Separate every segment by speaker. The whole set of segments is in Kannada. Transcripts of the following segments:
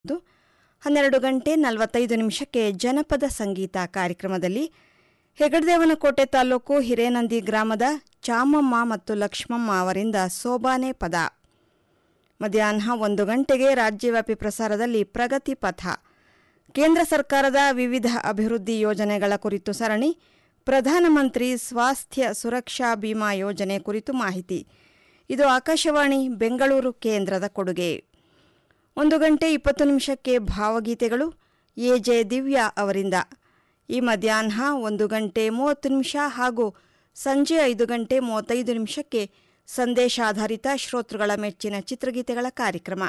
Speaker 1: ದು ಹನ್ನೆರಡು ಗಂಟೆ ನಲವತ್ತೈದು ನಿಮಿಷಕ್ಕೆ ಜನಪದ ಸಂಗೀತ ಕಾರ್ಯಕ್ರಮದಲ್ಲಿ ಹೆಗಡದೇವನಕೋಟೆ ತಾಲೂಕು ಹಿರೇನಂದಿ ಗ್ರಾಮದ ಚಾಮಮ್ಮ ಮತ್ತು ಲಕ್ಷ್ಮಮ್ಮ ಅವರಿಂದ ಸೋಬಾನೆ ಪದ ಮಧ್ಯಾಹ್ನ ಒಂದು ಗಂಟೆಗೆ ರಾಜ್ಯವ್ಯಾಪಿ ಪ್ರಸಾರದಲ್ಲಿ ಪ್ರಗತಿ ಪಥ ಕೇಂದ್ರ ಸರ್ಕಾರದ ವಿವಿಧ ಅಭಿವೃದ್ಧಿ ಯೋಜನೆಗಳ ಕುರಿತು ಸರಣಿ ಪ್ರಧಾನಮಂತ್ರಿ ಸ್ವಾಸ್ಥ್ಯ ಸುರಕ್ಷಾ ಬಿಮಾ ಯೋಜನೆ ಕುರಿತು ಮಾಹಿತಿ ಇದು ಆಕಾಶವಾಣಿ ಬೆಂಗಳೂರು ಕೇಂದ್ರದ ಕೊಡುಗೆ ಒಂದು ಗಂಟೆ ಇಪ್ಪತ್ತು ನಿಮಿಷಕ್ಕೆ ಭಾವಗೀತೆಗಳು ಎ ಜೆ ದಿವ್ಯಾ ಅವರಿಂದ ಈ ಮಧ್ಯಾಹ್ನ ಒಂದು ಗಂಟೆ ಮೂವತ್ತು ನಿಮಿಷ ಹಾಗೂ ಸಂಜೆ ಐದು ಗಂಟೆ ಮೂವತ್ತೈದು ನಿಮಿಷಕ್ಕೆ ಸಂದೇಶಾಧಾರಿತ ಶ್ರೋತೃಗಳ ಮೆಚ್ಚಿನ ಚಿತ್ರಗೀತೆಗಳ ಕಾರ್ಯಕ್ರಮ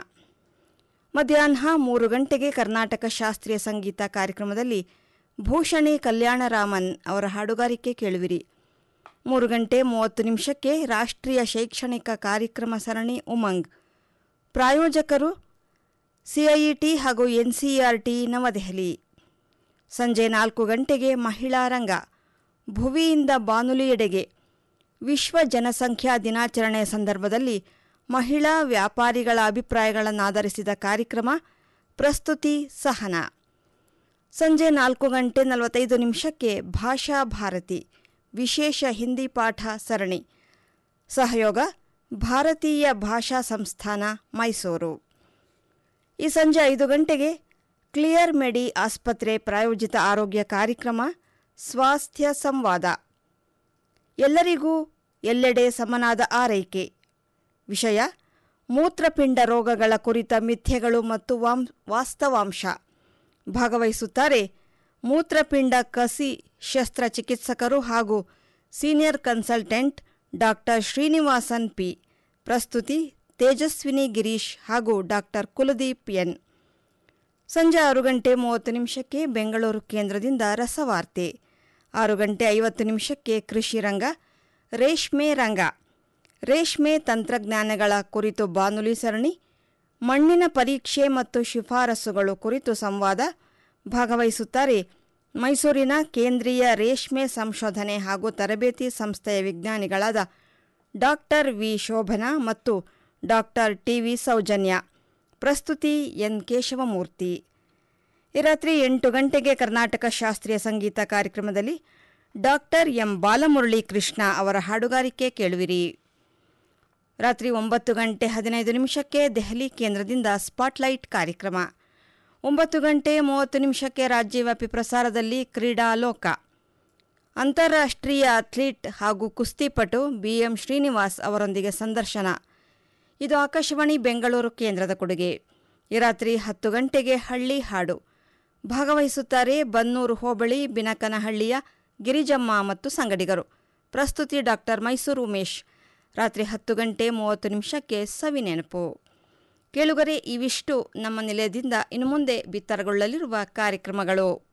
Speaker 1: ಮಧ್ಯಾಹ್ನ ಮೂರು ಗಂಟೆಗೆ ಕರ್ನಾಟಕ ಶಾಸ್ತ್ರೀಯ ಸಂಗೀತ ಕಾರ್ಯಕ್ರಮದಲ್ಲಿ ಭೂಷಣಿ ಕಲ್ಯಾಣರಾಮನ್ ಅವರ ಹಾಡುಗಾರಿಕೆ ಕೇಳುವಿರಿ ಮೂರು ಗಂಟೆ ಮೂವತ್ತು ನಿಮಿಷಕ್ಕೆ ರಾಷ್ಟ್ರೀಯ ಶೈಕ್ಷಣಿಕ ಕಾರ್ಯಕ್ರಮ ಸರಣಿ ಉಮಂಗ್ ಪ್ರಾಯೋಜಕರು ಸಿಐಇಟಿ ಹಾಗೂ ಎನ್ಸಿಇಆರ್ಟಿ ನವದೆಹಲಿ ಸಂಜೆ ನಾಲ್ಕು ಗಂಟೆಗೆ ಮಹಿಳಾ ರಂಗ ಭುವಿಯಿಂದ ಬಾನುಲಿಯೆಡೆಗೆ ವಿಶ್ವ ಜನಸಂಖ್ಯಾ ದಿನಾಚರಣೆ ಸಂದರ್ಭದಲ್ಲಿ ಮಹಿಳಾ ವ್ಯಾಪಾರಿಗಳ ಅಭಿಪ್ರಾಯಗಳನ್ನಾಧರಿಸಿದ ಕಾರ್ಯಕ್ರಮ ಪ್ರಸ್ತುತಿ ಸಹನ ಸಂಜೆ ನಾಲ್ಕು ಗಂಟೆ ನಲವತ್ತೈದು ನಿಮಿಷಕ್ಕೆ ಭಾಷಾ ಭಾರತಿ ವಿಶೇಷ ಹಿಂದಿ ಪಾಠ ಸರಣಿ ಸಹಯೋಗ ಭಾರತೀಯ ಭಾಷಾ ಸಂಸ್ಥಾನ ಮೈಸೂರು ಈ ಸಂಜೆ ಐದು ಗಂಟೆಗೆ ಕ್ಲಿಯರ್ ಮೆಡಿ ಆಸ್ಪತ್ರೆ ಪ್ರಾಯೋಜಿತ ಆರೋಗ್ಯ ಕಾರ್ಯಕ್ರಮ ಸ್ವಾಸ್ಥ್ಯ ಸಂವಾದ ಎಲ್ಲರಿಗೂ ಎಲ್ಲೆಡೆ ಸಮನಾದ ಆರೈಕೆ ವಿಷಯ ಮೂತ್ರಪಿಂಡ ರೋಗಗಳ ಕುರಿತ ಮಿಥ್ಯೆಗಳು ಮತ್ತು ವಾಂ ವಾಸ್ತವಾಂಶ ಭಾಗವಹಿಸುತ್ತಾರೆ ಮೂತ್ರಪಿಂಡ ಕಸಿ ಶಸ್ತ್ರಚಿಕಿತ್ಸಕರು ಹಾಗೂ senior consultant doctor Srinivasan P ಪ್ರಸ್ತುತಿ ತೇಜಸ್ವಿನಿ ಗಿರೀಶ್ ಹಾಗೂ ಡಾಕ್ಟರ್ ಕುಲದೀಪ್ ಎನ್ ಸಂಜೆ ಆರು ಗಂಟೆ ಮೂವತ್ತು ನಿಮಿಷಕ್ಕೆ ಬೆಂಗಳೂರು ಕೇಂದ್ರದಿಂದ ರಸವಾರ್ತೆ ಆರು ಗಂಟೆ ಐವತ್ತು ನಿಮಿಷಕ್ಕೆ ಕೃಷಿ ರಂಗ ರೇಷ್ಮೆ ರಂಗ ರೇಷ್ಮೆ ತಂತ್ರಜ್ಞಾನಗಳ ಕುರಿತು ಬಾನುಲಿ ಸರಣಿ ಮಣ್ಣಿನ ಪರೀಕ್ಷೆ ಮತ್ತು ಶಿಫಾರಸುಗಳು ಕುರಿತು ಸಂವಾದ ಭಾಗವಹಿಸುತ್ತಾರೆ ಮೈಸೂರಿನ ಕೇಂದ್ರೀಯ ರೇಷ್ಮೆ ಸಂಶೋಧನೆ ಹಾಗೂ ತರಬೇತಿ ಸಂಸ್ಥೆಯ ವಿಜ್ಞಾನಿಗಳಾದ ಡಾಕ್ಟರ್ ವಿ ಶೋಭನಾ ಮತ್ತು ಡಾಕ್ಟರ್ ಟಿ ವಿ ಸೌಜನ್ಯ ಪ್ರಸ್ತುತಿ ಎನ್ ಕೇಶವಮೂರ್ತಿ ಈ ರಾತ್ರಿ ಎಂಟು ಗಂಟೆಗೆ ಕರ್ನಾಟಕ ಶಾಸ್ತ್ರೀಯ ಸಂಗೀತ ಕಾರ್ಯಕ್ರಮದಲ್ಲಿ ಡಾಕ್ಟರ್ ಎಂ ಬಾಲಮುರಳಿ ಕೃಷ್ಣ ಅವರ ಹಾಡುಗಾರಿಕೆ ಕೇಳುವಿರಿ ರಾತ್ರಿ ಒಂಬತ್ತು ಗಂಟೆ ಹದಿನೈದು ನಿಮಿಷಕ್ಕೆ ದೆಹಲಿ ಕೇಂದ್ರದಿಂದ ಸ್ಪಾಟ್ಲೈಟ್ ಕಾರ್ಯಕ್ರಮ ಒಂಬತ್ತು ಗಂಟೆ ಮೂವತ್ತು ನಿಮಿಷಕ್ಕೆ ರಾಜ್ಯವ್ಯಾಪಿ ಪ್ರಸಾರದಲ್ಲಿ ಕ್ರೀಡಾಲೋಕ ಅಂತಾರಾಷ್ಟ್ರೀಯ ಅಥ್ಲೀಟ್ ಹಾಗೂ ಕುಸ್ತಿಪಟು ಬಿಎಂ ಶ್ರೀನಿವಾಸ್ ಅವರೊಂದಿಗೆ ಸಂದರ್ಶನ ಇದು ಆಕಾಶವಾಣಿ ಬೆಂಗಳೂರು ಕೇಂದ್ರದ ಕೊಡುಗೆ ಈ ರಾತ್ರಿ ಹತ್ತು ಗಂಟೆಗೆ ಹಳ್ಳಿ ಹಾಡು ಭಾಗವಹಿಸುತ್ತಾರೆ ಬನ್ನೂರು ಹೋಬಳಿ ಬಿನಕನಹಳ್ಳಿಯ ಗಿರಿಜಮ್ಮ ಮತ್ತು ಸಂಗಡಿಗರು ಪ್ರಸ್ತುತಿ ಡಾಕ್ಟರ್ ಮೈಸೂರು ಉಮೇಶ್ ರಾತ್ರಿ ಹತ್ತು ಗಂಟೆ ಮೂವತ್ತು ನಿಮಿಷಕ್ಕೆ ಸವಿನೆನಪು ಕೇಳುಗರೆ ಇವಿಷ್ಟು ನಮ್ಮ ನಿಲಯದಿಂದ ಇನ್ನು ಮುಂದೆ ಬಿತ್ತರಗೊಳ್ಳಲಿರುವ ಕಾರ್ಯಕ್ರಮಗಳು